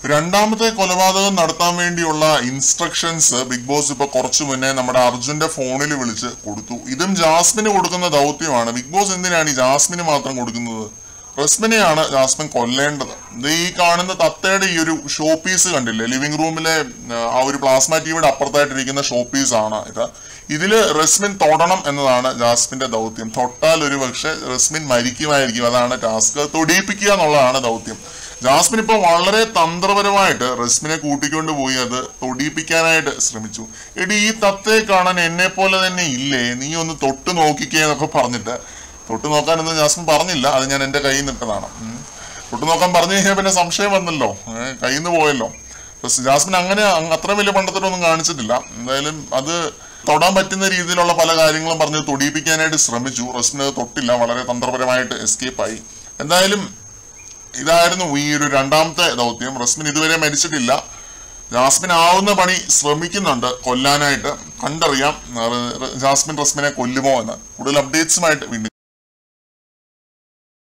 രണ്ടാമത്തെ കൊലപാതകം നടത്താൻ വേണ്ടിയുള്ള ഇൻസ്ട്രക്ഷൻസ് ബിഗ് ബോസ് ഇപ്പൊ കുറച്ചു മുന്നേ നമ്മുടെ അർജുന്റെ ഫോണിൽ വിളിച്ച് കൊടുത്തു ഇതും ജാസ്മിന് കൊടുക്കുന്ന ദൗത്യമാണ് ബിഗ് ബോസ് എന്തിനാണ് ഈ ജാസ്മിന് മാത്രം കൊടുക്കുന്നത് റസ്മിനെയാണ് ജാസ്മിൻ കൊല്ലേണ്ടത് ഇത് ഈ കാണുന്ന തത്തയുടെ ഈ ഒരു ഷോ പീസ് കണ്ടില്ലേ ലിവിംഗ് റൂമിലെ ആ, ആ ഒരു പ്ലാസ്മ ടിവിയുടെ അപ്പുറത്തായിട്ടിരിക്കുന്ന ഷോ പീസ് ആണ് ഇത് ഇതില് റസ്മിൻ തൊടണം എന്നതാണ് ജാസ്മിന്റെ ദൗത്യം തൊട്ടാൽ ഒരു പക്ഷെ റസ്മിൻ മരിക്കുമായിരിക്കും അതാണ് ടാസ്ക് തൊടിയിപ്പിക്കുക എന്നുള്ളതാണ് ദൗത്യം ജാസ്മിൻ ഇപ്പോൾ വളരെ തന്ത്രപരമായിട്ട് റസ്മിനെ കൂട്ടിക്കൊണ്ട് പോയി അത് തൊടിയിപ്പിക്കാനായിട്ട് ശ്രമിച്ചു എടി ഈ തത്തയെ കാണാൻ എന്നെ പോലെ തന്നെ ഇല്ലേ നീ ഒന്ന് തൊട്ട് നോക്കിക്കേ എന്നൊക്കെ പറഞ്ഞിട്ട് തൊട്ട് നോക്കാനൊന്നും ജാസ്മിൻ പറഞ്ഞില്ല അത് ഞാൻ എൻ്റെ കയ്യിൽ നിട്ടതാണ് ഉം. തൊട്ട് നോക്കാൻ പറഞ്ഞു കഴിഞ്ഞാൽ പിന്നെ സംശയം വന്നല്ലോ ഏഹ് കയ്യിൽ നിന്ന് പോയല്ലോ പക്ഷെ ജാസ്മിൻ അങ്ങനെ അങ് അത്ര വലിയ പണ്ടത്തിലൊന്നും കാണിച്ചിട്ടില്ല എന്തായാലും അത് തൊടാൻ പറ്റുന്ന രീതിയിലുള്ള പല കാര്യങ്ങളും പറഞ്ഞ് തൊടിയിപ്പിക്കാനായിട്ട് ശ്രമിച്ചു റസ്മിൻ അത് തൊട്ടില്ല വളരെ തന്ത്രപരമായിട്ട് എസ്കേപ്പ് ആയി എന്തായാലും ഇതായിരുന്നു ഈ ഒരു രണ്ടാമത്തെ ദൗത്യം റസ്മിൻ ഇതുവരെ മരിച്ചിട്ടില്ല ജാസ്മിൻ ആവുന്ന പണി ശ്രമിക്കുന്നുണ്ട് കൊല്ലാനായിട്ട് കണ്ടറിയാം ആ, ജാസ്മിൻ റസ്മിനെ കൊല്ലുമോ എന്ന് കൂടുതൽ അപ്ഡേറ്റ്സുമായിട്ട് വീണ്ടും